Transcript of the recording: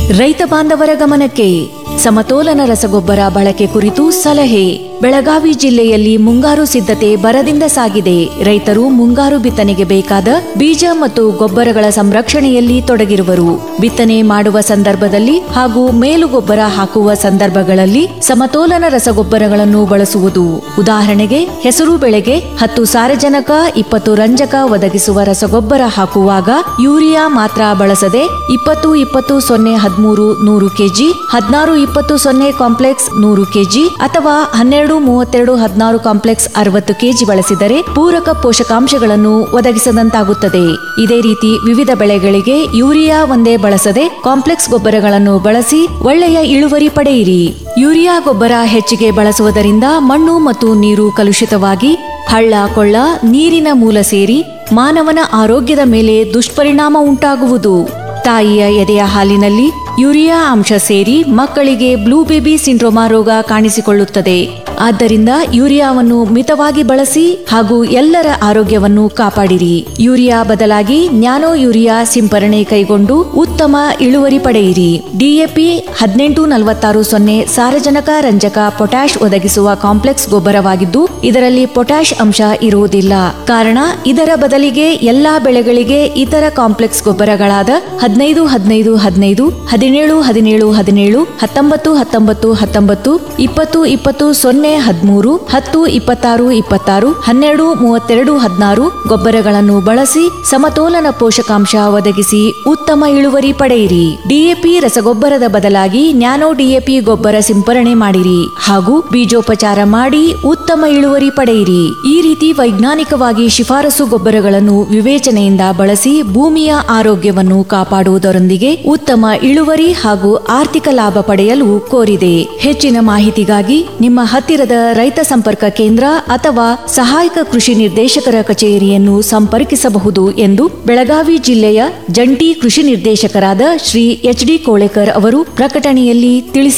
ರೈತ ಬಾಂಧವರ ಗಮನಕ್ಕೆ ಸಮತೋಲನ ರಸಗೊಬ್ಬರ ಬಳಕೆ ಕುರಿತು ಸಲಹೆ ಬೆಳಗಾವಿ ಜಿಲ್ಲೆಯಲ್ಲಿ ಮುಂಗಾರು ಸಿದ್ಧತೆ ಬರದಿಂದ ಸಾಗಿದೆ ರೈತರು ಮುಂಗಾರು ಬಿತ್ತನೆಗೆ ಬೇಕಾದ ಬೀಜ ಮತ್ತು ಗೊಬ್ಬರಗಳ ಸಂರಕ್ಷಣೆಯಲ್ಲಿ ತೊಡಗಿರುವರು ಬಿತ್ತನೆ ಮಾಡುವ ಸಂದರ್ಭದಲ್ಲಿ ಹಾಗೂ ಮೇಲುಗೊಬ್ಬರ ಹಾಕುವ ಸಂದರ್ಭಗಳಲ್ಲಿ ಸಮತೋಲನ ರಸಗೊಬ್ಬರಗಳನ್ನು ಬಳಸುವುದು ಉದಾಹರಣೆಗೆ ಹೆಸರು ಬೆಳೆಗೆ ಹತ್ತು ಸಾರಜನಕ ಇಪ್ಪತ್ತು ರಂಜಕ ಒದಗಿಸುವ ರಸಗೊಬ್ಬರ ಹಾಕುವಾಗ ಯೂರಿಯಾ ಮಾತ್ರ ಬಳಸದೆ ಇಪ್ಪತ್ತು ಇಪ್ಪತ್ತು ಸೊನ್ನೆ ಹದಿಮೂರು ನೂರು ಕೆಜಿ ಹದಿನಾರು ಇಪ್ಪತ್ತು ಸೊನ್ನೆ ಕಾಂಪ್ಲೆಕ್ಸ್ ನೂರು ಕೆಜಿ ಅಥವಾ ಹನ್ನೆರಡು ಮೂವತ್ತೆರಡು ಹದಿನಾರು ಕಾಂಪ್ಲೆಕ್ಸ್ ಅರವತ್ತು ಕೆಜಿ ಬಳಸಿದರೆ ಪೂರಕ ಪೋಷಕಾಂಶಗಳನ್ನು ಒದಗಿಸದಂತಾಗುತ್ತದೆ ಇದೇ ರೀತಿ ವಿವಿಧ ಬೆಳೆಗಳಿಗೆ ಯೂರಿಯಾ ಒಂದೇ ಬಳಸದೆ ಕಾಂಪ್ಲೆಕ್ಸ್ ಗೊಬ್ಬರಗಳನ್ನು ಬಳಸಿ ಒಳ್ಳೆಯ ಇಳುವರಿ ಪಡೆಯಿರಿ ಯೂರಿಯಾ ಗೊಬ್ಬರ ಹೆಚ್ಚಿಗೆ ಬಳಸುವುದರಿಂದ ಮಣ್ಣು ಮತ್ತು ನೀರು ಕಲುಷಿತವಾಗಿ ಹಳ್ಳ ಕೊಳ್ಳ ನೀರಿನ ಮೂಲ ಸೇರಿ ಮಾನವನ ಆರೋಗ್ಯದ ಮೇಲೆ ದುಷ್ಪರಿಣಾಮ ಉಂಟಾಗುವುದು ತಾಯಿಯ ಎದೆಯ ಹಾಲಿನಲ್ಲಿ ಯೂರಿಯಾ ಅಂಶ ಸೇರಿ ಮಕ್ಕಳಿಗೆ ಬ್ಲೂ ಬೇಬಿ ಸಿಂಡ್ರೋಮಾ ರೋಗ ಕಾಣಿಸಿಕೊಳ್ಳುತ್ತದೆ ಆದ್ದರಿಂದ ಯೂರಿಯಾವನ್ನು ಮಿತವಾಗಿ ಬಳಸಿ ಹಾಗೂ ಎಲ್ಲರ ಆರೋಗ್ಯವನ್ನು ಕಾಪಾಡಿರಿ ಯೂರಿಯಾ ಬದಲಾಗಿ ನ್ಯಾನೋ ಯೂರಿಯಾ ಸಿಂಪರಣೆ ಕೈಗೊಂಡು ಉತ್ತಮ ಇಳುವರಿ ಪಡೆಯಿರಿ ಡಿಎಪಿ ಹದಿನೆಂಟು ನಲವತ್ತಾರು ಸೊನ್ನೆ ಸಾರಜನಕ ರಂಜಕ ಪೊಟ್ಯಾಶ್ ಒದಗಿಸುವ ಕಾಂಪ್ಲೆಕ್ಸ್ ಗೊಬ್ಬರವಾಗಿದ್ದು ಇದರಲ್ಲಿ ಪೊಟ್ಯಾಶ್ ಅಂಶ ಇರುವುದಿಲ್ಲ ಕಾರಣ ಇದರ ಬದಲಿಗೆ ಎಲ್ಲಾ ಬೆಳೆಗಳಿಗೆ ಇತರ ಕಾಂಪ್ಲೆಕ್ಸ್ ಗೊಬ್ಬರಗಳಾದ ಹದಿನೈದು ಹದಿನೈದು ಹದಿನೈದು ಹದಿನೇಳು ಹದಿನೇಳು ಹದಿನೇಳು ಹತ್ತೊಂಬತ್ತು ಹತ್ತೊಂಬತ್ತು ಹತ್ತೊಂಬತ್ತು ಇಪ್ಪತ್ತು ಇಪ್ಪತ್ತು ಸೊನ್ನೆ ಹದಿಮೂರು ಹತ್ತು ಇಪ್ಪತ್ತಾರು ಇಪ್ಪತ್ತಾರು ಹನ್ನೆರಡು ಮೂವತ್ತೆರಡು ಹದಿನಾರು ಗೊಬ್ಬರಗಳನ್ನು ಬಳಸಿ ಸಮತೋಲನ ಪೋಷಕಾಂಶ ಒದಗಿಸಿ ಉತ್ತಮ ಇಳುವರಿ ಪಡೆಯಿರಿ ಡಿಎಪಿ ರಸಗೊಬ್ಬರದ ಬದಲಾಗಿ ನ್ಯಾನೋ ಡಿಎಪಿ ಗೊಬ್ಬರ ಸಿಂಪರಣೆ ಮಾಡಿರಿ ಹಾಗೂ ಬೀಜೋಪಚಾರ ಮಾಡಿ ಉತ್ತಮ ಇಳುವರಿ ಪಡೆಯಿರಿ ಈ ರೀತಿ ವೈಜ್ಞಾನಿಕವಾಗಿ ಶಿಫಾರಸು ಗೊಬ್ಬರಗಳನ್ನು ವಿವೇಚನೆಯಿಂದ ಬಳಸಿ ಭೂಮಿಯ ಆರೋಗ್ಯವನ್ನು ಕಾಪಾಡುವುದರೊಂದಿಗೆ ಉತ್ತಮ ಇಳುವರಿ ಹಾಗೂ ಆರ್ಥಿಕ ಲಾಭ ಪಡೆಯಲು ಕೋರಿದೆ ಹೆಚ್ಚಿನ ಮಾಹಿತಿಗಾಗಿ ನಿಮ್ಮ ಹತ್ತಿರದ ರೈತ ಸಂಪರ್ಕ ಕೇಂದ್ರ ಅಥವಾ ಸಹಾಯಕ ಕೃಷಿ ನಿರ್ದೇಶಕರ ಕಚೇರಿಯನ್ನು ಸಂಪರ್ಕಿಸಬಹುದು ಎಂದು ಬೆಳಗಾವಿ ಜಿಲ್ಲೆಯ ಜಂಟಿ ಕೃಷಿ ನಿರ್ದೇಶಕರಾದ ಶ್ರೀ ಎಚ್ ಡಿ ಕೋಳೆಕರ್ ಅವರು ಪ್ರಕಟಣೆಯಲ್ಲಿ ತಿಳಿಸಿದ್ದಾರೆ